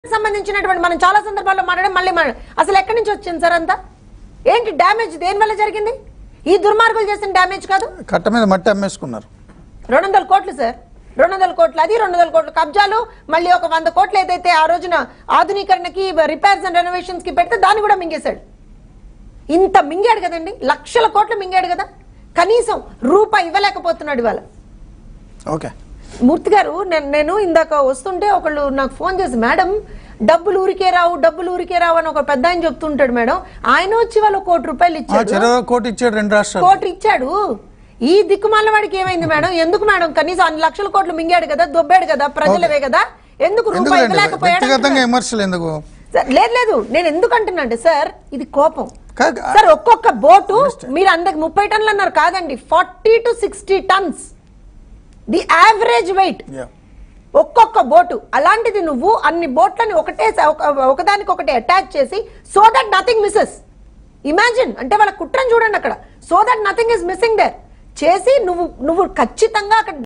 సంబంధించినటువంటి మనం చాలా సందర్భాల్లో మాట్లాడే మళ్ళీ మాట్లాడ అసలు ఎక్కడి నుంచి వచ్చింది సార్ అంతా ఏంటి డ్యామేజ్ దేని వల్ల జరిగింది ఈ దుర్మార్గులు చేసిన డ్యామేజ్ కాదు కట్ట మీద మట్టి అమ్మేసుకున్నారు రెండు వందల కోట్లు సార్ రెండు వందల కోట్లు అది రెండు వందల కోట్లు కబ్జాలు మళ్ళీ ఒక వంద కోట్లు ఏదైతే ఆ రోజున ఆధునీకరణకి రిపేర్స్ అండ్ రెనోవేషన్స్ కి పెడితే దాన్ని కూడా మింగేశాడు ఇంత మింగాడు కదండి లక్షల కోట్లు మింగాడు కదా కనీసం రూపాయి ఇవ్వలేకపోతున్నాడు ఇవాళ ఓకే మూర్తి గారు నేను నేను ఇందాక వస్తుంటే ఒకళ్ళు నాకు ఫోన్ చేసి మేడం డబ్బులు ఊరికే రావు డబ్బులు ఊరికే రావు అని ఒక పెద్ద ఆయన చెప్తుంటాడు మేడం ఆయన వచ్చి వాళ్ళు కోటి రూపాయలు ఆ ఇచ్చాడు చెరవ కోటి ఇచ్చాడు రెండు రాష్ట్రాలు కోటి ఇచ్చాడు ఈ దిక్కుమాల వాడికి ఏమైంది మేడం ఎందుకు మేడం కనీసం అన్ని లక్షల కోట్లు మింగాడు కదా దొబ్బాడు కదా ప్రజలవే కదా ఎందుకు రూపాయి ఎందుకండి ఇవ్వలేకపోయాడు వ్యక్తిగతంగా అంటున్నాను. విమర్శలు ఎందుకు సార్, లేదు లేదు నేను ఎందుకు అంటున్నా అంటే సార్ ఇది కోపం కాదు, సార్ ఒక్కొక్క బోటు మీరు అందరికి ముప్పై టన్నులు అన్నారు కాదండి forty to sixty tons the average weight Yeah. ఒక్కొక్క బోటు అలాంటిది నువ్వు అన్ని బోట్లని ఒకటే స- ఒక- ఒకదానికి ఒకటి అటాచ్ చేసి so that nothing misses imagine అంటే వాళ్ళ కుట్రని చూడండి అక్కడ so that nothing is missing there చేసి నువ్వు నువ్వు ఖచ్చితంగా అక్కడ